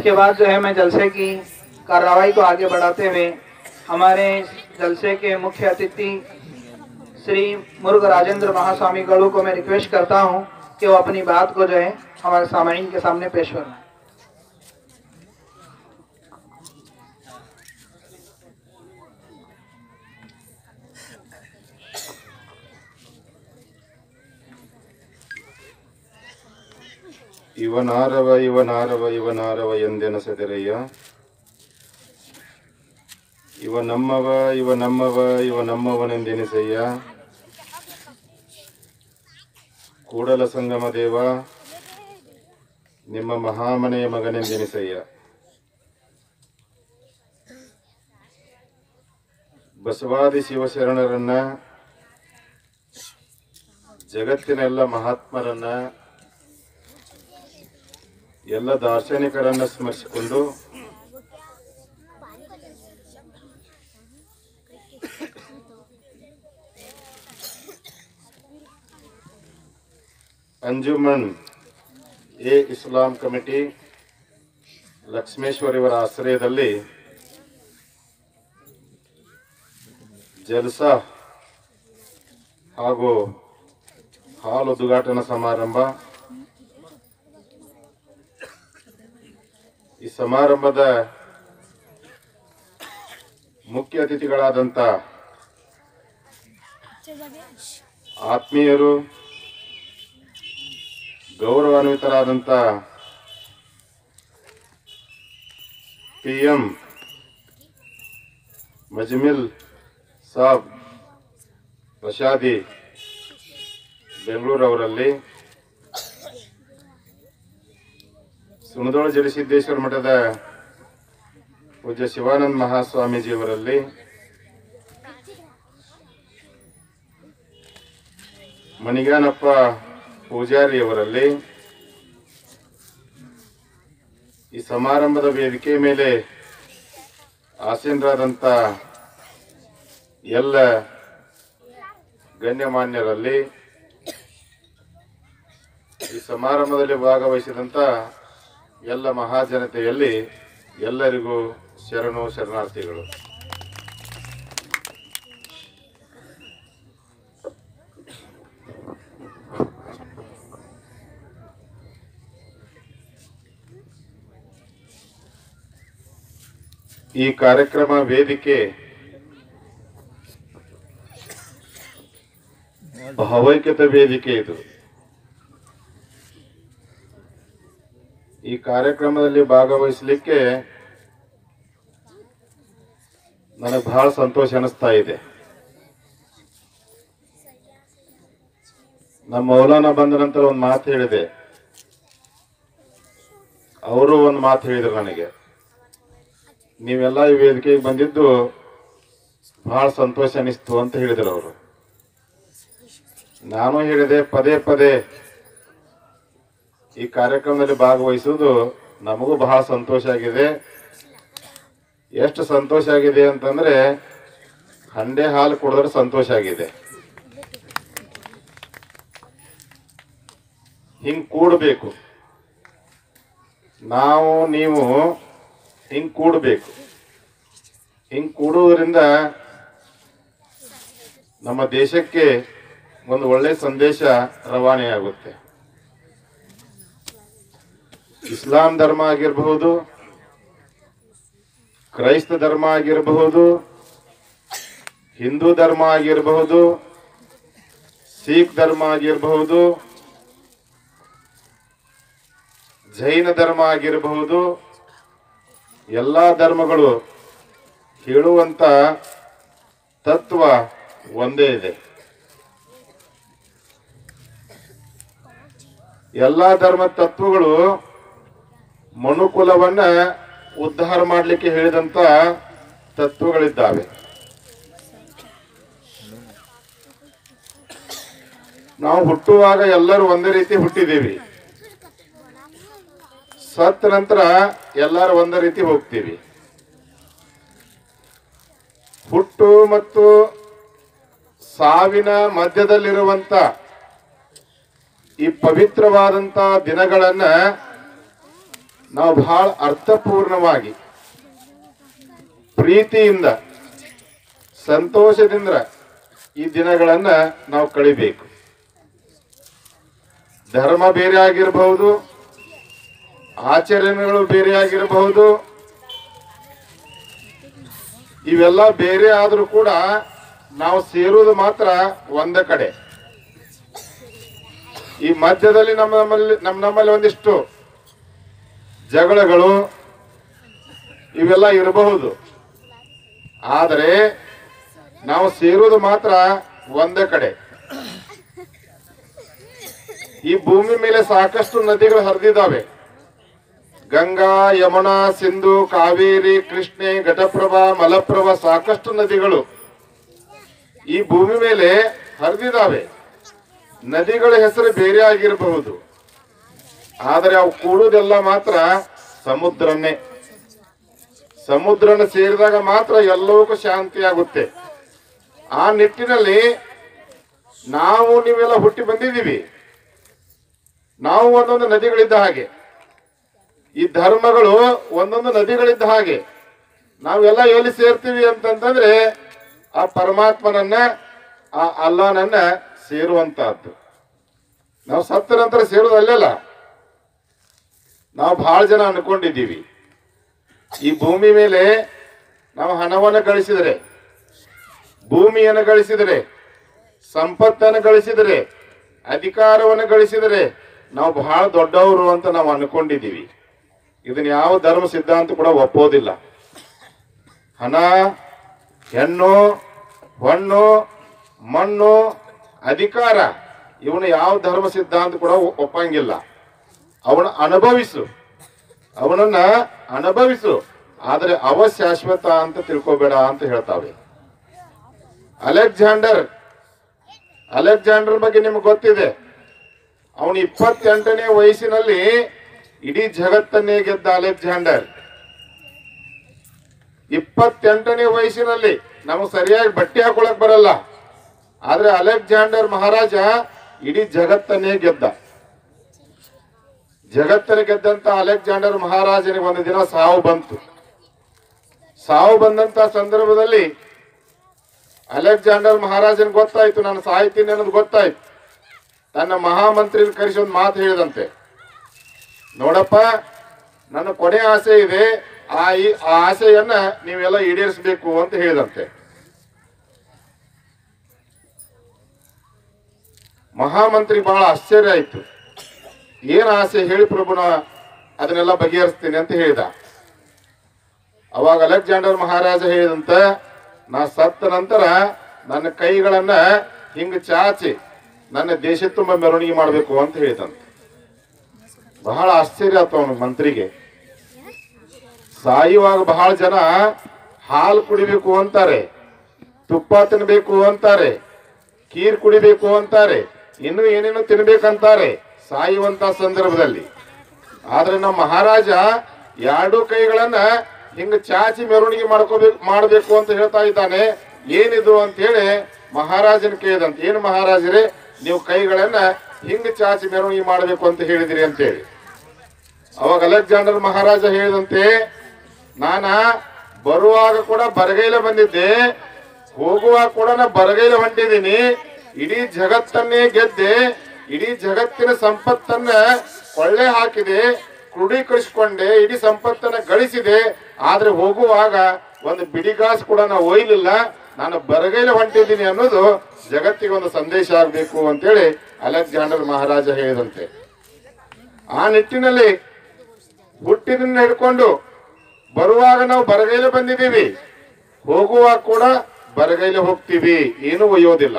इसके बाद जो है मैं जलसे की कार्रवाई को आगे बढ़ाते हुए हमारे जलसे के मुख्य अतिथि श्री मुर्ग राजेंद्र महास्वामी गढ़ू को मैं रिक्वेस्ट करता हूं कि वो अपनी बात को जो है हमारे सामाइन के सामने पेश करें ಇವನಾರವ ಇವನಾರವ ಇವನಾರವ ಎಂದೆನಸೆದೆರಯ್ಯ ಇವ ನಮ್ಮವ ಇವ ನಮ್ಮವ ಇವ ನಮ್ಮವನೆಂದೆನಿಸಯ್ಯ ಕೂಡಲ ಸಂಗಮ ದೇವ ನಿಮ್ಮ ಮಹಾಮನೆಯ ಮಗನೆಂದೆನಿಸಯ್ಯ ಬಸವಾದಿ ಶಿವಶರಣರನ್ನ ಜಗತ್ತಿನ ಎಲ್ಲ ಮಹಾತ್ಮರನ್ನ ಎಲ್ಲ ದಾರ್ಶನಿಕರನ್ನ ಸ್ಮರಿಸಿಕೊಂಡು ಅಂಜುಮನ್ ಎ ಇಸ್ಲಾಂ ಕಮಿಟಿ ಲಕ್ಷ್ಮೇಶ್ವರ್ ಇವರ ಆಶ್ರಯದಲ್ಲಿ ಜಲ್ಸಾ ಹಾಗೂ ಹಾಲು ಉದ್ಘಾಟನಾ ಸಮಾರಂಭ ಈ ಸಮಾರಂಭದ ಮುಖ್ಯ ಅತಿಥಿಗಳಾದಂಥ ಆತ್ಮೀಯರು ಗೌರವಾನ್ವಿತರಾದಂಥ ಪಿ ಎಂ ಮಜ್ಮಿಲ್ ಸಾಬ್ ಪ್ರಸಾದಿ ಬೆಂಗಳೂರವರಲ್ಲಿ ಸುಣದೋಳ ಜಡಿಸಿದ್ದೇಶ್ವರ ಮಠದ ಪೂಜ್ಯ ಶಿವಾನಂದ ಮಹಾಸ್ವಾಮೀಜಿಯವರಲ್ಲಿ ಮಣಿಗಾನಪ್ಪ ಪೂಜಾರಿಯವರಲ್ಲಿ ಈ ಸಮಾರಂಭದ ವೇದಿಕೆ ಮೇಲೆ ಆಸೀನರಾದಂಥ ಎಲ್ಲ ಗಣ್ಯಮಾನ್ಯರಲ್ಲಿ ಈ ಸಮಾರಂಭದಲ್ಲಿ ಭಾಗವಹಿಸಿದಂಥ ಎಲ್ಲ ಮಹಾಜನತೆಯಲ್ಲಿ ಎಲ್ಲರಿಗೂ ಶರಣು ಶರಣಾರ್ಥಿಗಳು ಈ ಕಾರ್ಯಕ್ರಮ ವೇದಿಕೆ ಭಾವೈಕ್ಯತೆ ವೇದಿಕೆ ಇದು ಈ ಕಾರ್ಯಕ್ರಮದಲ್ಲಿ ಭಾಗವಹಿಸಲಿಕ್ಕೆ ನನಗೆ ಬಹಳ ಸಂತೋಷ ಅನಿಸ್ತಾ ಇದೆ ನಮ್ಮ ಮೌಲಾನ ಬಂದ ನಂತರ ಒಂದು ಮಾತು ಹೇಳಿದೆ ಅವರು ಒಂದು ಮಾತು ಹೇಳಿದ್ರು ನನಗೆ ನೀವೆಲ್ಲ ಈ ವೇದಿಕೆಗೆ ಬಂದಿದ್ದು ಬಹಳ ಸಂತೋಷ ಅನಿಸ್ತು ಅಂತ ಹೇಳಿದ್ರು ಅವರು ನಾನು ಹೇಳಿದೆ ಪದೇ ಪದೇ ಈ ಕಾರ್ಯಕ್ರಮದಲ್ಲಿ ಭಾಗವಹಿಸುವುದು ನಮಗೂ ಬಹಳ ಸಂತೋಷ ಆಗಿದೆ ಎಷ್ಟು ಸಂತೋಷ ಆಗಿದೆ ಅಂತಂದ್ರೆ ಹಂಡೆ ಹಾಲು ಕುಡಿದ್ರೆ ಸಂತೋಷ ಆಗಿದೆ ಹಿಂಗ್ ಕೂಡಬೇಕು ನಾವು ನೀವು ಹಿಂಗ್ ಕೂಡಬೇಕು ಹಿಂಗ್ ಕೂಡುವುದರಿಂದ ನಮ್ಮ ದೇಶಕ್ಕೆ ಒಂದು ಒಳ್ಳೆ ಸಂದೇಶ ರವಾನೆ ಆಗುತ್ತೆ ಇಸ್ಲಾಂ ಧರ್ಮ ಆಗಿರಬಹುದು ಕ್ರೈಸ್ತ ಧರ್ಮ ಆಗಿರಬಹುದು ಹಿಂದೂ ಧರ್ಮ ಆಗಿರಬಹುದು ಸಿಖ್ ಧರ್ಮ ಆಗಿರಬಹುದು ಜೈನ ಧರ್ಮ ಆಗಿರಬಹುದು ಎಲ್ಲಾ ಧರ್ಮಗಳು ಹೇಳುವಂತ ತತ್ವ ಒಂದೇ ಇದೆ ಎಲ್ಲಾ ಧರ್ಮ ತತ್ವಗಳು ಮನುಕುಲವನ್ನ ಉದ್ಧಾರ ಮಾಡಲಿಕ್ಕೆ ಹೇಳಿದಂತ ತತ್ವಗಳಿದ್ದಾವೆ ನಾವು ಹುಟ್ಟುವಾಗ ಎಲ್ಲರೂ ಒಂದೇ ರೀತಿ ಹುಟ್ಟಿದ್ದೀವಿ ಸತ್ತ ನಂತರ ಎಲ್ಲರೂ ಒಂದೇ ರೀತಿ ಹೋಗ್ತೀವಿ ಹುಟ್ಟು ಮತ್ತು ಸಾವಿನ ಮಧ್ಯದಲ್ಲಿರುವಂತ ಈ ಪವಿತ್ರವಾದಂತ ದಿನಗಳನ್ನ ನಾವು ಬಹಳ ಅರ್ಥಪೂರ್ಣವಾಗಿ ಪ್ರೀತಿಯಿಂದ ಸಂತೋಷದಿಂದ ಈ ದಿನಗಳನ್ನ ನಾವು ಕಳಿಬೇಕು ಧರ್ಮ ಬೇರೆ ಆಗಿರಬಹುದು ಆಚರಣೆಗಳು ಬೇರೆ ಆಗಿರಬಹುದು ಇವೆಲ್ಲ ಬೇರೆ ಆದ್ರೂ ಕೂಡ ನಾವು ಸೇರುವುದು ಮಾತ್ರ ಒಂದ ಕಡೆ ಈ ಮಧ್ಯದಲ್ಲಿ ನಮ್ಮ ನಮ್ಮಲ್ಲಿ ನಮ್ಮ ನಮ್ಮಲ್ಲಿ ಒಂದಿಷ್ಟು ಜಗಳಗಳು ಇವೆಲ್ಲ ಇರಬಹುದು ಆದರೆ ನಾವು ಸೇರುವುದು ಮಾತ್ರ ಒಂದೇ ಕಡೆ ಈ ಭೂಮಿ ಮೇಲೆ ಸಾಕಷ್ಟು ನದಿಗಳು ಹರಿದಿದ್ದಾವೆ ಗಂಗಾ ಯಮುನಾ ಸಿಂಧು ಕಾವೇರಿ ಕೃಷ್ಣೆ ಘಟಪ್ರಭಾ ಮಲಪ್ರಭಾ ಸಾಕಷ್ಟು ನದಿಗಳು ಈ ಭೂಮಿ ಮೇಲೆ ಹರಿದಿದ್ದಾವೆ ನದಿಗಳ ಹೆಸರು ಬೇರೆ ಆಗಿರಬಹುದು ಆದರೆ ಅವು ಕೂಡುವುದೆಲ್ಲ ಮಾತ್ರ ಸಮುದ್ರನೇ ಸಮುದ್ರನ ಸೇರಿದಾಗ ಮಾತ್ರ ಎಲ್ಲವಕ್ಕೂ ಶಾಂತಿ ಆಗುತ್ತೆ ಆ ನಿಟ್ಟಿನಲ್ಲಿ ನಾವು ನೀವೆಲ್ಲ ಹುಟ್ಟಿ ಬಂದಿದ್ದೀವಿ ನಾವು ಒಂದೊಂದು ನದಿಗಳಿದ್ದ ಹಾಗೆ ಈ ಧರ್ಮಗಳು ಒಂದೊಂದು ನದಿಗಳಿದ್ದ ಹಾಗೆ ನಾವೆಲ್ಲ ಎಲ್ಲಿ ಸೇರ್ತೀವಿ ಅಂತಂತಂದ್ರೆ ಆ ಪರಮಾತ್ಮನನ್ನ ಆ ಅಲ್ಲಾನನ್ನ ಸೇರುವಂತಹದ್ದು ನಾವು ಸತ್ತ ನಂತರ ಸೇರೋದು ಅಲ್ಲೆಲ್ಲ ನಾವು ಬಹಳ ಜನ ಅನ್ಕೊಂಡಿದ್ದೀವಿ ಈ ಭೂಮಿ ಮೇಲೆ ನಾವು ಹಣವನ್ನು ಗಳಿಸಿದರೆ ಭೂಮಿಯನ್ನು ಗಳಿಸಿದರೆ ಸಂಪತ್ತನ್ನು ಗಳಿಸಿದರೆ ಅಧಿಕಾರವನ್ನು ಗಳಿಸಿದರೆ ನಾವು ಬಹಳ ದೊಡ್ಡವರು ಅಂತ ನಾವು ಅನ್ಕೊಂಡಿದ್ದೀವಿ ಇದನ್ನ ಯಾವ ಧರ್ಮ ಸಿದ್ಧಾಂತ ಕೂಡ ಒಪ್ಪೋದಿಲ್ಲ ಹಣ ಹೆಣ್ಣು ಹೊಣ್ಣು ಮಣ್ಣು ಅಧಿಕಾರ ಇವನು ಯಾವ ಧರ್ಮ ಸಿದ್ಧಾಂತ ಕೂಡ ಒ- ಒಪ್ಪಂಗಿಲ್ಲ ಅವನ ಅನುಭವಿಸು ಅವನನ್ನ ಅನುಭವಿಸು ಆದರೆ ಅವ ಶಾಶ್ವತ ಅಂತ ತಿಳ್ಕೊಬೇಡ ಅಂತ ಹೇಳ್ತಾವೆ ಅಲೆಕ್ಸಾಂಡರ್ ಅಲೆಕ್ಸಾಂಡರ್ ಬಗ್ಗೆ ನಿಮ್ಗೆ ಗೊತ್ತಿದೆ ಅವನು ಇಪ್ಪತ್ತೆಂಟನೇ ವಯಸ್ಸಿನಲ್ಲಿ ಇಡೀ ಜಗತ್ತನ್ನೇ ಗೆದ್ದ ಅಲೆಕ್ಸಾಂಡರ್ ಇಪ್ಪತ್ತೆಂಟನೇ ವಯಸ್ಸಿನಲ್ಲಿ ನಮಗೆ ಸರಿಯಾಗಿ ಬಟ್ಟೆ ಹಾಕೊಳಕ್ ಬರಲ್ಲ ಆದ್ರೆ ಅಲೆಕ್ಸಾಂಡರ್ ಮಹಾರಾಜ ಇಡೀ ಜಗತ್ತನ್ನೇ ಗೆದ್ದ ಜಗತ್ತನ್ನು ಗೆದ್ದಂತ ಅಲೆಕ್ಸಾಂಡರ್ ಮಹಾರಾಜನಿಗೆ ಒಂದು ದಿನ ಸಾವು ಬಂತು ಸಾವು ಬಂದಂತ ಸಂದರ್ಭದಲ್ಲಿ ಅಲೆಕ್ಸಾಂಡರ್ ಮಹಾರಾಜನ್ ಗೊತ್ತಾಯ್ತು ನಾನು ಸಾಯ್ತೀನಿ ಅನ್ನೋದು ಗೊತ್ತಾಯ್ತು ತನ್ನ ಮಹಾಮಂತ್ರಿ ಕರೆಸಿ ಒಂದು ಮಾತು ಹೇಳಿದಂತೆ ನೋಡಪ್ಪ ನನ್ನ ಕೊನೆ ಆಸೆ ಇದೆ ಆ ಈ- ಆ ಆಸೆಯನ್ನ ನೀವೆಲ್ಲ ಈಡೇರಿಸಬೇಕು ಅಂತ ಹೇಳಿದಂತೆ ಮಹಾಮಂತ್ರಿ ಬಹಳ ಆಶ್ಚರ್ಯ ಆಯ್ತು ಏನ್ ಆಸೆ ಹೇಳಿ ಪ್ರಭುನ ಅದನ್ನೆಲ್ಲ ಬಗೆಹರಿಸ್ತೀನಿ ಅಂತ ಹೇಳಿದ ಅವಾಗ ಅಲೆಕ್ಸಾಂಡರ್ ಮಹಾರಾಜ ಹೇಳಿದಂತ ನಾ ಸತ್ತ ನಂತರ ನನ್ನ ಕೈಗಳನ್ನ ಹಿಂಗ ಚಾಚಿ ನನ್ನ ದೇಶ ತುಂಬ ಮೆರವಣಿಗೆ ಮಾಡಬೇಕು ಅಂತ ಹೇಳಿದಂತೆ ಬಹಳ ಆಶ್ಚರ್ಯ ಆಯ್ತು ಅವನು ಮಂತ್ರಿಗೆ ಸಾಯುವಾಗ ಬಹಳ ಜನ ಹಾಲು ಕುಡಿಬೇಕು ಅಂತಾರೆ ತುಪ್ಪ ತಿನ್ಬೇಕು ಅಂತಾರೆ ಕೀರ್ ಕುಡಿಬೇಕು ಅಂತಾರೆ ಇನ್ನು ಏನೇನು ತಿನ್ಬೇಕಂತಾರೆ ಸಾಯುವಂತ ಸಂದರ್ಭದಲ್ಲಿ ಆದ್ರೆ ನಮ್ಮ ಮಹಾರಾಜ ಎರಡು ಕೈಗಳನ್ನ ಹಿಂಗ ಚಾಚಿ ಮೆರವಣಿಗೆ ಮಾಡ್ಕೋಬೇಕು ಮಾಡಬೇಕು ಅಂತ ಹೇಳ್ತಾ ಇದ್ದಾನೆ ಏನಿದು ಅಂತ ಹೇಳಿ ಮಹಾರಾಜನ ಕೇಳಿದಂತೆ ಏನು ಮಹಾರಾಜರೇ ನೀವು ಕೈಗಳನ್ನ ಹಿಂಗ ಚಾಚಿ ಮೆರವಣಿಗೆ ಮಾಡಬೇಕು ಅಂತ ಹೇಳಿದಿರಿ ಅಂತ ಹೇಳಿ ಅವಾಗ ಅಲೆಕ್ಸಾಂಡರ್ ಮಹಾರಾಜ ಹೇಳಿದಂತೆ ನಾನ ಬರುವಾಗ ಕೂಡ ಬರಗೈಲ ಬಂದಿದ್ದೆ ಹೋಗುವಾಗ ಕೂಡ ನಾ ಬರಗೈಲ ಹೊಂಟಿದ್ದೀನಿ ಇಡೀ ಜಗತ್ತನ್ನೇ ಗೆದ್ದೆ ಇಡೀ ಜಗತ್ತಿನ ಸಂಪತ್ತನ್ನ ಕೊಳ್ಳೆ ಹಾಕಿದೆ ಕ್ರೋಢೀಕರಿಸಿಕೊಂಡೆ ಇಡೀ ಸಂಪತ್ತನ್ನ ಗಳಿಸಿದೆ ಆದ್ರೆ ಹೋಗುವಾಗ ಒಂದು ಬಿಡಿಗಾಸು ಕೂಡ ನಾ ಒಯ್ಲಿಲ್ಲ ನಾನು ಬರಗೈಲ ಹೊಂಟಿದ್ದೀನಿ ಅನ್ನೋದು ಜಗತ್ತಿಗೆ ಒಂದು ಸಂದೇಶ ಆಗಬೇಕು ಅಂತೇಳಿ ಅಲೆಕ್ಸಾಂಡರ್ ಮಹಾರಾಜ ಹೇಳಿದಂತೆ ಆ ನಿಟ್ಟಿನಲ್ಲಿ ಹುಟ್ಟಿನಿಂದ ಹಿಡ್ಕೊಂಡು ಬರುವಾಗ ನಾವು ಬರಗೈಲೆ ಬಂದಿದ್ದೀವಿ ಹೋಗುವಾಗ ಕೂಡ ಬರಗೈಲೆ ಹೋಗ್ತೀವಿ ಏನು ಒಯ್ಯೋದಿಲ್ಲ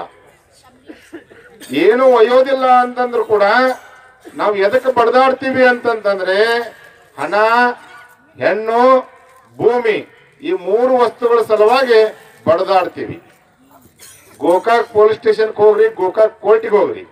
ಏನು ಒಯ್ಯೋದಿಲ್ಲ ಅಂತಂದ್ರು ಕೂಡ ನಾವು ಎದಕ್ಕೆ ಬಡದಾಡ್ತೀವಿ ಅಂತಂತಂದ್ರೆ ಹಣ ಹೆಣ್ಣು ಭೂಮಿ ಈ ಮೂರು ವಸ್ತುಗಳ ಸಲುವಾಗಿ ಬಡದಾಡ್ತೀವಿ ಗೋಕಾಕ್ ಪೊಲೀಸ್ ಸ್ಟೇಷನ್ಗೆ ಹೋಗ್ರಿ ಗೋಕಾಕ್ ಕೋರ್ಟಿಗೆ ಹೋಗ್ರಿ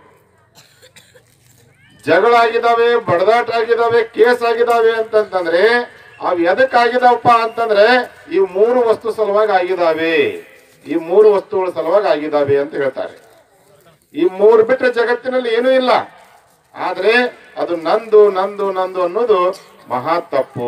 ಜಗಳ ಆಗಿದಾವೆ ಬಡದಾಟ ಆಗಿದಾವೆ ಕೇಸ್ ಆಗಿದಾವೆ ಅಂತಂತಂದ್ರೆ ಅವ್ ಎದಕ್ ಆಗಿದಾವಪ್ಪ ಅಂತಂದ್ರೆ ಈ ಮೂರು ವಸ್ತು ಸಲುವಾಗಿ ಆಗಿದಾವೆ ಈ ಮೂರು ವಸ್ತುಗಳ ಸಲುವಾಗಿ ಆಗಿದಾವೆ ಅಂತ ಹೇಳ್ತಾರೆ ಈ ಮೂರು ಬಿಟ್ಟರೆ ಜಗತ್ತಿನಲ್ಲಿ ಏನೂ ಇಲ್ಲ ಆದ್ರೆ ಅದು ನಂದು ನಂದು ನಂದು ಅನ್ನೋದು ಮಹಾ ತಪ್ಪು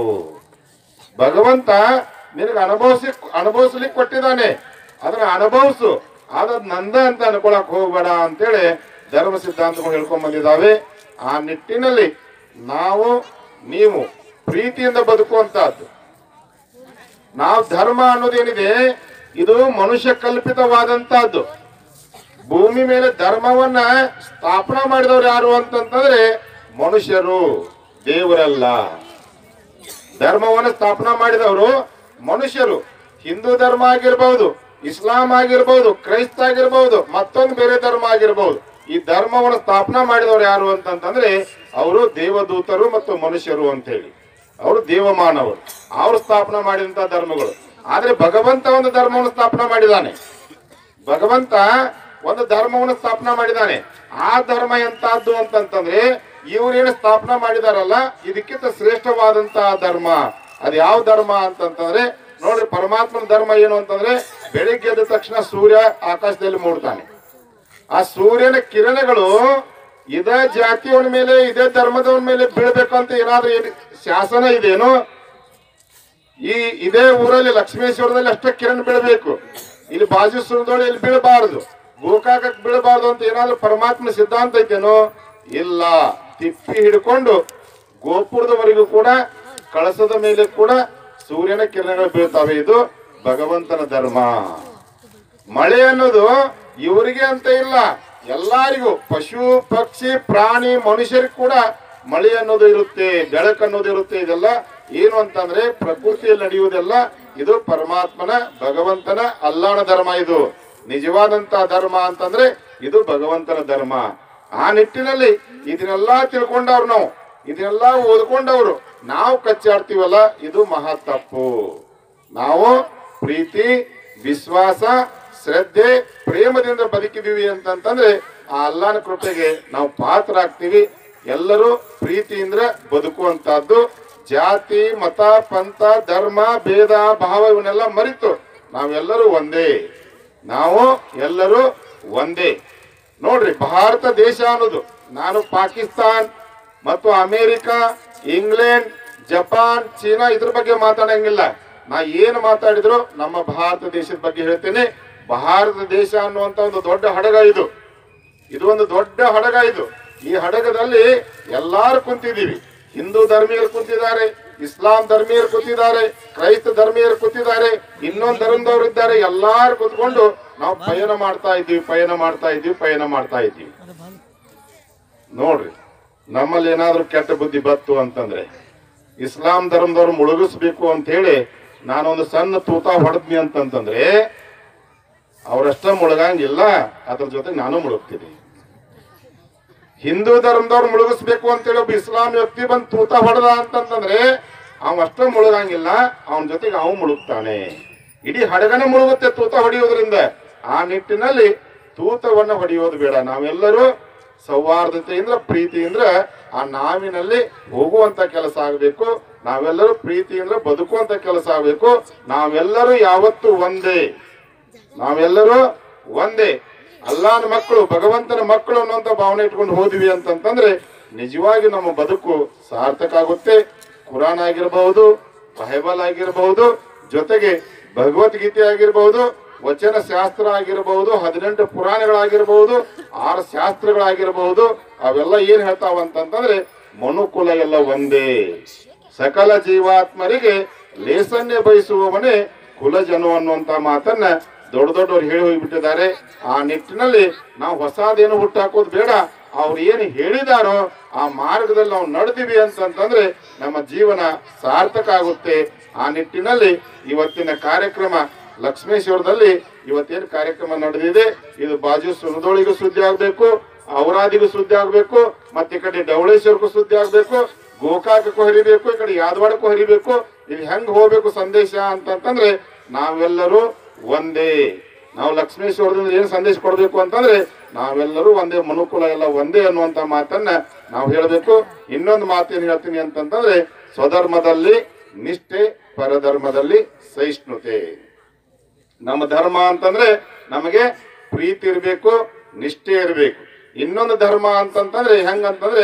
ಭಗವಂತ ನಿನಗೆ ಅನುಭವಿಸಿ ಅನುಭವಿಸ್ಲಿಕ್ಕೆ ಕೊಟ್ಟಿದ್ದಾನೆ ಅದನ್ನ ಅನುಭವಿಸು ಆದ್ರೆ ನಂದ ಅಂತ ಅನ್ಕೊಳಕ್ ಹೋಗ್ಬೇಡ ಅಂತೇಳಿ ಧರ್ಮ ಸಿದ್ಧಾಂತಗಳು ಹೇಳ್ಕೊಂಡ್ ಬಂದಿದ್ದಾವೆ ಆ ನಿಟ್ಟಿನಲ್ಲಿ ನಾವು ನೀವು ಪ್ರೀತಿಯಿಂದ ಬದುಕುವಂತಹದ್ದು ನಾವು ಧರ್ಮ ಅನ್ನೋದೇನಿದೆ ಇದು ಮನುಷ್ಯ ಕಲ್ಪಿತವಾದಂತಹದ್ದು ಭೂಮಿ ಮೇಲೆ ಧರ್ಮವನ್ನ ಸ್ಥಾಪನಾ ಮಾಡಿದವರು ಯಾರು ಅಂತಂತಂದ್ರೆ ಮನುಷ್ಯರು ದೇವರಲ್ಲ ಧರ್ಮವನ್ನು ಸ್ಥಾಪನಾ ಮಾಡಿದವರು ಮನುಷ್ಯರು ಹಿಂದೂ ಧರ್ಮ ಆಗಿರ್ಬಹುದು ಇಸ್ಲಾಂ ಆಗಿರ್ಬಹುದು ಕ್ರೈಸ್ತ ಆಗಿರ್ಬಹುದು ಮತ್ತೊಂದು ಬೇರೆ ಧರ್ಮ ಆಗಿರ್ಬಹುದು ಈ ಧರ್ಮವನ್ನು ಸ್ಥಾಪನಾ ಮಾಡಿದವರು ಯಾರು ಅಂತಂತಂದ್ರೆ ಅವರು ದೇವದೂತರು ಮತ್ತು ಮನುಷ್ಯರು ಅಂತ ಹೇಳಿ ಅವರು ದೇವಮಾನವರು ಅವರು ಸ್ಥಾಪನಾ ಮಾಡಿದಂತ ಧರ್ಮಗಳು ಆದ್ರೆ ಭಗವಂತ ಒಂದು ಧರ್ಮವನ್ನು ಸ್ಥಾಪನಾ ಮಾಡಿದ್ದಾನೆ ಭಗವಂತ ಒಂದು ಧರ್ಮವನ್ನು ಸ್ಥಾಪನಾ ಮಾಡಿದ್ದಾನೆ ಆ ಧರ್ಮ ಎಂತಹದ್ದು ಅಂತಂತಂದ್ರೆ ಇವ್ರೇನು ಸ್ಥಾಪನಾ ಮಾಡಿದಾರಲ್ಲ ಇದಕ್ಕಿಂತ ಶ್ರೇಷ್ಠವಾದಂತಹ ಧರ್ಮ ಅದು ಯಾವ ಧರ್ಮ ಅಂತಂತಂದ್ರೆ ನೋಡ್ರಿ ಪರಮಾತ್ಮನ ಧರ್ಮ ಏನು ಅಂತಂದ್ರೆ ಬೆಳಿಗ್ಗೆ ಎದ್ದ ತಕ್ಷಣ ಸೂರ್ಯ ಆಕಾಶದಲ್ಲಿ ಮೂಡ್ತಾನೆ ಆ ಸೂರ್ಯನ ಕಿರಣಗಳು ಇದೇ ಜಾತಿಯವನ ಮೇಲೆ ಇದೇ ಧರ್ಮದವನ ಮೇಲೆ ಬೀಳ್ಬೇಕಂತ ಏನಾದ್ರೂ ಏನ್ ಶಾಸನ ಇದೇನು ಈ ಇದೇ ಊರಲ್ಲಿ ಲಕ್ಷ್ಮೇಶ್ವರದಲ್ಲಿ ಅಷ್ಟೇ ಕಿರಣ ಬೀಳಬೇಕು ಇಲ್ಲಿ ಬಾಜು ಸುರದೊಳಗೆ ಇಲ್ಲಿ ಬೀಳಬಾರದು ಗೋಕಾಕಕ್ಕೆ ಬೀಳಬಾರದು ಅಂತ ಏನಾದ್ರೂ ಪರಮಾತ್ಮ ಸಿದ್ಧಾಂತ ಐತೇನೋ ಇಲ್ಲ ತಿಪ್ಪಿ ಹಿಡ್ಕೊಂಡು ಗೋಪುರದವರೆಗೂ ಕೂಡ ಕಳಸದ ಮೇಲೆ ಕೂಡ ಸೂರ್ಯನ ಕಿರಣಗಳು ಬೀಳ್ತಾವೆ ಇದು ಭಗವಂತನ ಧರ್ಮ ಮಳೆ ಅನ್ನೋದು ಇವರಿಗೆ ಅಂತ ಇಲ್ಲ ಎಲ್ಲರಿಗೂ ಪಶು ಪಕ್ಷಿ ಪ್ರಾಣಿ ಮನುಷ್ಯರಿಗೂ ಕೂಡ ಮಳೆ ಅನ್ನೋದು ಇರುತ್ತೆ ಬೆಳಕು ಅನ್ನೋದು ಇರುತ್ತೆ ಇದೆಲ್ಲ ಏನು ಅಂತಂದ್ರೆ ಪ್ರಕೃತಿಯಲ್ಲಿ ನಡೆಯುವುದೆಲ್ಲ ಇದು ಪರಮಾತ್ಮನ ಭಗವಂತನ ಅಲ್ಲಾಣ ಧರ್ಮ ಇದು ನಿಜವಾದಂತ ಧರ್ಮ ಅಂತಂದ್ರೆ ಇದು ಭಗವಂತನ ಧರ್ಮ ಆ ನಿಟ್ಟಿನಲ್ಲಿ ಇದನ್ನೆಲ್ಲ ತಿಳ್ಕೊಂಡವ್ರು ನಾವು ಇದನ್ನೆಲ್ಲ ಓದ್ಕೊಂಡವ್ರು ನಾವು ಕಚ್ಚಾಡ್ತೀವಲ್ಲ ಇದು ಮಹಾ ತಪ್ಪು ನಾವು ಪ್ರೀತಿ ವಿಶ್ವಾಸ ಶ್ರದ್ಧೆ ಪ್ರೇಮದಿಂದ ಬದುಕಿದೀವಿ ಅಂತಂತಂದ್ರೆ ಆ ಅಲ್ಲಾನ ಕೃಪೆಗೆ ನಾವು ಪಾತ್ರರಾಗ್ತೀವಿ ಎಲ್ಲರೂ ಪ್ರೀತಿಯಿಂದ ಬದುಕುವಂತಹದ್ದು ಜಾತಿ ಮತ ಪಂಥ ಧರ್ಮ ಭೇದ ಭಾವ ಇವನ್ನೆಲ್ಲ ಮರಿತು ನಾವೆಲ್ಲರೂ ಒಂದೇ ನಾವು ಎಲ್ಲರೂ ಒಂದೇ ನೋಡ್ರಿ ಭಾರತ ದೇಶ ಅನ್ನೋದು ನಾನು ಪಾಕಿಸ್ತಾನ್ ಮತ್ತು ಅಮೇರಿಕ ಇಂಗ್ಲೆಂಡ್ ಜಪಾನ್ ಚೀನಾ ಇದ್ರ ಬಗ್ಗೆ ಮಾತಾಡಂಗಿಲ್ಲ ನಾ ಏನು ಮಾತಾಡಿದ್ರು ನಮ್ಮ ಭಾರತ ದೇಶದ ಬಗ್ಗೆ ಹೇಳ್ತೇನೆ ಭಾರತ ದೇಶ ಅನ್ನುವಂತ ಒಂದು ದೊಡ್ಡ ಹಡಗ ಇದು ಇದು ಒಂದು ದೊಡ್ಡ ಹಡಗ ಇದು ಈ ಹಡಗದಲ್ಲಿ ಎಲ್ಲಾರು ಕುಂತಿದ್ದೀವಿ ಹಿಂದೂ ಧರ್ಮೀಯರು ಕುಂತಿದ್ದಾರೆ ಇಸ್ಲಾಂ ಧರ್ಮೀಯರು ಕೂತಿದ್ದಾರೆ ಕ್ರೈಸ್ತ ಧರ್ಮೀಯರು ಕೂತಿದ್ದಾರೆ ಇನ್ನೊಂದು ಧರ್ಮದವರು ಇದ್ದಾರೆ ಎಲ್ಲಾರು ಕೂತ್ಕೊಂಡು ನಾವು ಪಯಣ ಮಾಡ್ತಾ ಇದ್ದೀವಿ ಪಯಣ ಮಾಡ್ತಾ ಇದ್ದೀವಿ ಪಯಣ ಮಾಡ್ತಾ ಇದ್ದೀವಿ ನೋಡ್ರಿ ನಮ್ಮಲ್ಲಿ ಏನಾದ್ರೂ ಕೆಟ್ಟ ಬುದ್ಧಿ ಬತ್ತು ಅಂತಂದ್ರೆ ಇಸ್ಲಾಂ ಧರ್ಮದವ್ರು ಮುಳುಗಿಸ್ಬೇಕು ಅಂತ ಹೇಳಿ ನಾನೊಂದು ಸಣ್ಣ ತೂತ ಹೊಡೆದ್ನಿ ಅಂತಂತಂದ್ರೆ ಅವರಷ್ಟ ಮುಳುಗಂಗಿಲ್ಲ ಅದ್ರ ಜೊತೆ ನಾನು ಮುಳುಗ್ತೀನಿ ಹಿಂದೂ ಧರ್ಮದವ್ರು ಮುಳುಗಿಸ್ಬೇಕು ಅಂತೇಳಿ ಒಬ್ಬ ಇಸ್ಲಾಂ ವ್ಯಕ್ತಿ ಬಂದು ತೂತ ಹೊಡೆದ ಅಂತಂತಂದ್ರೆ ಅವ ಅಷ್ಟ ಮುಳುಗಂಗಿಲ್ಲ ಅವನ ಜೊತೆಗೆ ಅವ ಮುಳುಗ್ತಾನೆ ಇಡೀ ಹಡಗನೆ ಮುಳುಗುತ್ತೆ ತೂತ ಹೊಡೆಯೋದ್ರಿಂದ ಆ ನಿಟ್ಟಿನಲ್ಲಿ ತೂತವನ್ನ ಹೊಡೆಯೋದು ಬೇಡ ನಾವೆಲ್ಲರೂ ಸೌಹಾರ್ದತೆಯಿಂದ ಪ್ರೀತಿಯಿಂದ ಆ ನಾವಿನಲ್ಲಿ ಹೋಗುವಂತ ಕೆಲಸ ಆಗಬೇಕು ನಾವೆಲ್ಲರೂ ಪ್ರೀತಿಯಿಂದ ಬದುಕುವಂತ ಕೆಲಸ ಆಗಬೇಕು ನಾವೆಲ್ಲರೂ ಯಾವತ್ತು ಒಂದೇ ನಾವೆಲ್ಲರೂ ಒಂದೇ ಅಲ್ಲಾನ ಮಕ್ಕಳು ಭಗವಂತನ ಮಕ್ಕಳು ಅನ್ನುವಂತ ಭಾವನೆ ಇಟ್ಕೊಂಡು ಹೋದ್ವಿ ಅಂತಂತಂದ್ರೆ ನಿಜವಾಗಿ ನಮ್ಮ ಬದುಕು ಸಾರ್ಥಕ ಆಗುತ್ತೆ ಕುರಾನ್ ಆಗಿರಬಹುದು ಬೈಬಲ್ ಆಗಿರಬಹುದು ಜೊತೆಗೆ ಭಗವದ್ಗೀತೆ ಆಗಿರಬಹುದು ವಚನ ಶಾಸ್ತ್ರ ಆಗಿರಬಹುದು ಹದಿನೆಂಟು ಪುರಾಣಗಳಾಗಿರಬಹುದು ಆರು ಶಾಸ್ತ್ರಗಳಾಗಿರಬಹುದು ಅವೆಲ್ಲ ಏನ್ ಹೇಳ್ತಾವ ಅಂತಂತಂದ್ರೆ ಮನುಕುಲ ಎಲ್ಲ ಒಂದೇ ಸಕಲ ಜೀವಾತ್ಮರಿಗೆ ಲೇಸನ್ನೇ ಬಯಸುವವನೇ ಕುಲಜನು ಅನ್ನುವಂತ ಮಾತನ್ನ ದೊಡ್ಡ ದೊಡ್ಡವ್ರು ಹೇಳಿ ಹೋಗ್ಬಿಟ್ಟಿದ್ದಾರೆ ಆ ನಿಟ್ಟಿನಲ್ಲಿ ನಾವು ಹೊಸದೇನು ಹುಟ್ಟಾಕೋದು ಬೇಡ ಅವ್ರು ಏನು ಹೇಳಿದಾರೋ ಆ ಮಾರ್ಗದಲ್ಲಿ ನಾವು ನಡೆದಿವಿ ಅಂತಂತಂದ್ರೆ ನಮ್ಮ ಜೀವನ ಸಾರ್ಥಕ ಆಗುತ್ತೆ ಆ ನಿಟ್ಟಿನಲ್ಲಿ ಇವತ್ತಿನ ಕಾರ್ಯಕ್ರಮ ಲಕ್ಷ್ಮೇಶ್ವರದಲ್ಲಿ ಇವತ್ತೇನು ಕಾರ್ಯಕ್ರಮ ನಡೆದಿದೆ ಇದು ಬಾಜು ಸುರದೊಳಿಗೂ ಸುದ್ದಿ ಆಗ್ಬೇಕು ಔರಾದಿಗೂ ಸುದ್ದಿ ಆಗ್ಬೇಕು ಮತ್ತೆ ಈ ಕಡೆ ಡವಳೇಶ್ವರ್ಗೂ ಸುದ್ದಿ ಆಗ್ಬೇಕು ಗೋಕಾಕಕ್ಕೂ ಹರಿಬೇಕು ಈ ಕಡೆ ಯಾದವಾಡಕ್ಕೂ ಹರಿಬೇಕು ಇಲ್ಲಿ ಹೆಂಗ್ ಹೋಗ್ಬೇಕು ಸಂದೇಶ ಅಂತಂತಂದ್ರೆ ನಾವೆಲ್ಲರೂ ಒಂದೇ ನಾವು ಲಕ್ಷ್ಮೇಶ್ವರದಿಂದ ಏನ್ ಸಂದೇಶ ಕೊಡ್ಬೇಕು ಅಂತಂದ್ರೆ ನಾವೆಲ್ಲರೂ ಒಂದೇ ಮನುಕುಲ ಎಲ್ಲ ಒಂದೇ ಅನ್ನುವಂತ ಮಾತನ್ನ ನಾವು ಹೇಳಬೇಕು ಇನ್ನೊಂದು ಮಾತೇನು ಹೇಳ್ತೀನಿ ಅಂತಂತಂದ್ರೆ ಸ್ವಧರ್ಮದಲ್ಲಿ ನಿಷ್ಠೆ ಪರಧರ್ಮದಲ್ಲಿ ಸಹಿಷ್ಣುತೆ ನಮ್ಮ ಧರ್ಮ ಅಂತಂದ್ರೆ ನಮಗೆ ಪ್ರೀತಿ ಇರಬೇಕು ನಿಷ್ಠೆ ಇರಬೇಕು ಇನ್ನೊಂದು ಧರ್ಮ ಅಂತಂತಂದ್ರೆ ಹೆಂಗಂತಂದ್ರೆ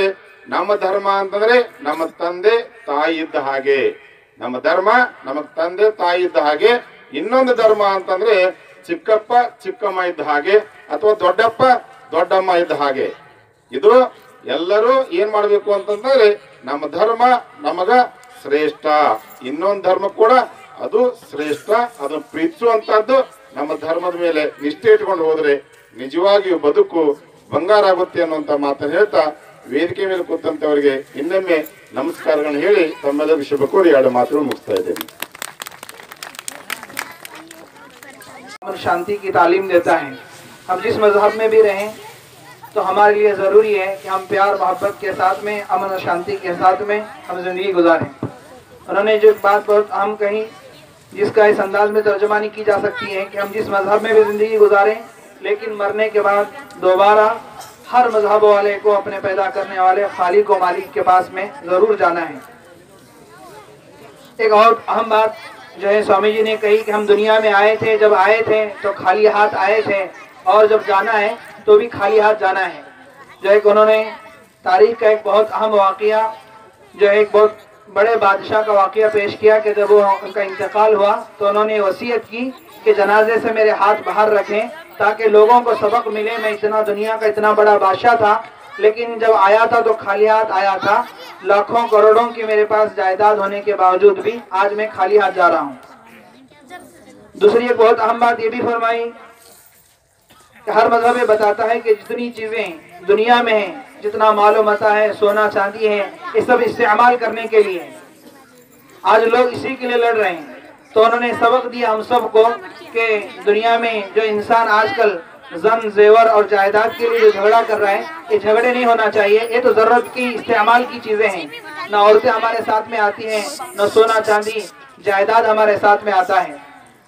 ನಮ್ಮ ಧರ್ಮ ಅಂತಂದ್ರೆ ನಮ್ಮ ತಂದೆ ತಾಯಿ ಇದ್ದ ಹಾಗೆ ನಮ್ಮ ಧರ್ಮ ನಮಗ್ ತಂದೆ ತಾಯಿ ಇದ್ದ ಹಾಗೆ ಇನ್ನೊಂದು ಧರ್ಮ ಅಂತಂದ್ರೆ ಚಿಕ್ಕಪ್ಪ ಚಿಕ್ಕಮ್ಮ ಇದ್ದ ಹಾಗೆ ಅಥವಾ ದೊಡ್ಡಪ್ಪ ದೊಡ್ಡಮ್ಮ ಇದ್ದ ಹಾಗೆ ಇದು ಎಲ್ಲರೂ ಏನ್ ಮಾಡ್ಬೇಕು ಅಂತಂದ್ರೆ ನಮ್ಮ ಧರ್ಮ ನಮಗ ಶ್ರೇಷ್ಠ ಇನ್ನೊಂದು ಧರ್ಮ ಕೂಡ ಅದು ಶ್ರೇಷ್ಠ ಅದನ್ನು ಪ್ರೀತಿಸುವಂತಹದ್ದು ನಮ್ಮ ಧರ್ಮದ ಮೇಲೆ ನಿಷ್ಠೆ ಇಟ್ಕೊಂಡು ಹೋದ್ರೆ ನಿಜವಾಗಿಯೂ ಬದುಕು ಬಂಗಾರ ಆಗುತ್ತೆ ಅನ್ನುವಂತ ಮಾತನ್ನು ಹೇಳ್ತಾ ವೇದಿಕೆ ಮೇಲೆ ಕೂತಂತವರಿಗೆ ಇನ್ನೊಮ್ಮೆ ನಮಸ್ಕಾರಗಳನ್ನು ಹೇಳಿ ತಮ್ಮೆಲ್ಲರಿಗೂ ಶುಭ ಕೋರಿ ಎರಡು ಮಾತುಗಳು ಮುಗಿಸ್ತಾ ಇದ್ದೇನೆ अमन शांति की तालीम देता है हम जिस मजहब में भी रहें तो हमारे लिए ज़रूरी है कि हम प्यार मोहब्बत के साथ में अमन और शांति के साथ में हम ज़िंदगी गुजारें उन्होंने जो बात बहुत अहम कही जिसका इस अंदाज में तर्जमानी की जा सकती है कि हम जिस मजहब में भी ज़िंदगी गुजारें लेकिन मरने के बाद दोबारा हर मजहब वाले को अपने पैदा करने वाले खालिक व मालिक के पास में ज़रूर जाना है एक और अहम बात जो है स्वामी जी ने कही कि हम दुनिया में आए थे जब आए थे तो खाली हाथ आए थे और जब जाना है तो भी खाली हाथ जाना है जो एक उन्होंने तारीख का एक बहुत अहम वाकया जो एक बहुत बड़े बादशाह का वाकया पेश किया कि जब वो उनका इंतकाल हुआ तो उन्होंने वसीयत की कि जनाजे से मेरे हाथ बाहर रखें ताकि लोगों को सबक मिले मैं इतना दुनिया का इतना बड़ा बादशाह था लेकिन जब आया था तो खाली हाथ आया था लाखों करोड़ों की मेरे पास जायदाद होने के बावजूद भी आज मैं खाली हाथ जा रहा हूँ दूसरी एक बहुत अहम बात ये भी फरमाई कि हर मजहब ये बताता है कि जितनी चीजें दुनिया में हैं जितना मालो मता है सोना चांदी है ये सब इस्तेमाल करने के लिए है। आज लोग इसी के लिए लड़ रहे हैं तो उन्होंने सबक दिया हम सबको कि दुनिया में जो इंसान आजकल जन जेवर और जायदाद के लिए जो झगड़ा कर रहा है ये झगड़े नहीं होना चाहिए ये तो जरूरत की इस्तेमाल की चीजें हैं न औरतें हमारे साथ में आती हैं न सोना चांदी जायदाद हमारे साथ में आता है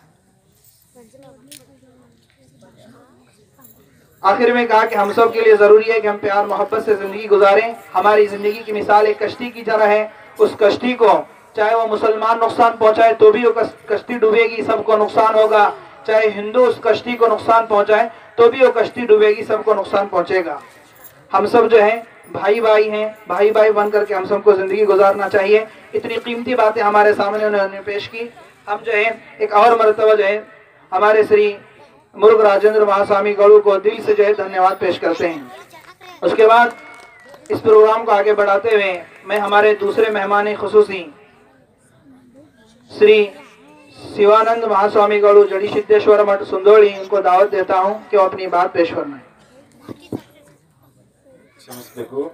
आखिर में कहा कि हम सब के लिए जरूरी है कि हम प्यार मोहब्बत से जिंदगी गुजारें हमारी जिंदगी की मिसाल एक कश्ती की तरह है उस कश्ती को चाहे वो मुसलमान नुकसान पहुंचाए तो भी वो कस- कश्ती डूबेगी सबको नुकसान होगा चाहे हिंदू उस कश्ती को नुकसान पहुंचाए तो भी वो कश्ती डूबेगी सबको नुकसान पहुंचेगा हम सब जो है भाई भाई हैं भाई भाई बन करके हम सबको जिंदगी गुजारना चाहिए इतनी कीमती बातें हमारे सामने उन्होंने पेश की हम जो है एक और मरतबा जो है हमारे श्री मुर्ग राजेंद्र महास्वामी गढ़ू को दिल से जो है धन्यवाद पेश करते हैं उसके बाद इस प्रोग्राम को आगे बढ़ाते हुए मैं हमारे दूसरे मेहमान खसूसी श्री शिवानंद महास्वामी गढ़ू जड़ी सिद्धेश्वर मठ सुंदोड़ी इनको दावत देता हूँ कि वो अपनी बात पेश करना है ಕ್ಷಮಿಸಬೇಕು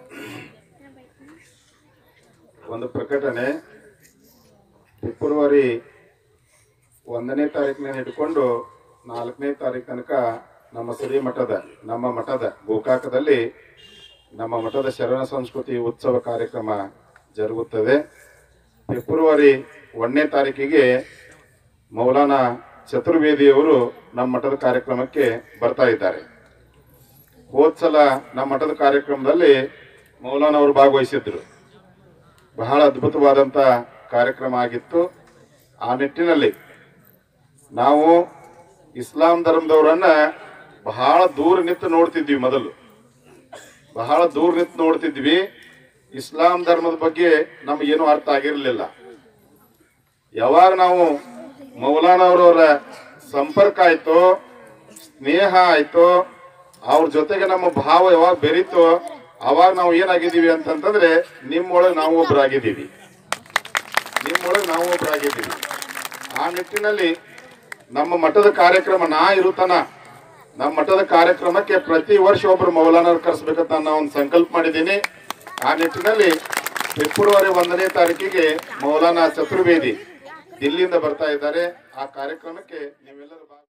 ಒಂದು ಪ್ರಕಟಣೆ ಫೆಬ್ರವರಿ ಒಂದನೇ ತಾರೀಕಿನ ಹಿಡ್ಕೊಂಡು ನಾಲ್ಕನೇ ತಾರೀಕು ತನಕ ನಮ್ಮ ಶ್ರೀ ಮಠದ ನಮ್ಮ ಮಠದ ಗೋಕಾಕದಲ್ಲಿ ನಮ್ಮ ಮಠದ ಶರಣ ಸಂಸ್ಕೃತಿ ಉತ್ಸವ ಕಾರ್ಯಕ್ರಮ ಜರುಗುತ್ತದೆ ಫೆಬ್ರವರಿ ಒಂದನೇ ತಾರೀಕಿಗೆ ಮೌಲಾನಾ ಚತುರ್ವೇದಿಯವರು ನಮ್ಮ ಮಠದ ಕಾರ್ಯಕ್ರಮಕ್ಕೆ ಬರ್ತಾ ಇದ್ದಾರೆ ಹೋದ್ ಸಲ ನಮ್ಮ ಮಠದ ಕಾರ್ಯಕ್ರಮದಲ್ಲಿ ಮೌಲಾನ ಅವರು ಭಾಗವಹಿಸಿದ್ರು ಬಹಳ ಅದ್ಭುತವಾದಂಥ ಕಾರ್ಯಕ್ರಮ ಆಗಿತ್ತು ಆ ನಿಟ್ಟಿನಲ್ಲಿ ನಾವು ಇಸ್ಲಾಂ ಧರ್ಮದವರನ್ನ ಬಹಳ ದೂರ ನಿಂತು ನೋಡ್ತಿದ್ವಿ ಮೊದಲು ಬಹಳ ದೂರ ನಿಂತು ನೋಡ್ತಿದ್ವಿ ಇಸ್ಲಾಂ ಧರ್ಮದ ಬಗ್ಗೆ ನಮಗೇನು ಅರ್ಥ ಆಗಿರಲಿಲ್ಲ ಯಾವಾಗ ನಾವು ಮೌಲಾನವರವರ ಸಂಪರ್ಕ ಆಯ್ತೋ ಸ್ನೇಹ ಆಯ್ತೋ ಅವ್ರ ಜೊತೆಗೆ ನಮ್ಮ ಭಾವ ಯಾವಾಗ ಬೆರೀತೋ ಅವಾಗ ನಾವು ಏನಾಗಿದ್ದೀವಿ ಅಂತಂತಂದ್ರೆ ನಿಮ್ಮೊಳಗೆ ನಾವು ಒಬ್ಬರಾಗಿದ್ದೀವಿ ನಿಮ್ಮೊಳಗೆ ನಾವು ಒಬ್ಬರಾಗಿದ್ದೀವಿ ಆ ನಿಟ್ಟಿನಲ್ಲಿ ನಮ್ಮ ಮಠದ ಕಾರ್ಯಕ್ರಮ ನಾ ಇರುತ್ತನ ನಮ್ಮ ಮಠದ ಕಾರ್ಯಕ್ರಮಕ್ಕೆ ಪ್ರತಿ ವರ್ಷ ಒಬ್ರು ಮೌಲಾನರ್ ಕರೆಸ್ಬೇಕಂತ ನಾನು ಒಂದು ಸಂಕಲ್ಪ ಮಾಡಿದ್ದೀನಿ ಆ ನಿಟ್ಟಿನಲ್ಲಿ ಫೆಬ್ರವರಿ ಒಂದನೇ ತಾರೀಕಿಗೆ ಮೌಲಾನಾ ಚತುರ್ವೇದಿ ದಿಲ್ಲಿಯಿಂದ ಬರ್ತಾ ಇದ್ದಾರೆ ಆ ಕಾರ್ಯಕ್ರಮಕ್ಕೆ ನೀವೆಲ್ಲರೂ ಭಾಗ-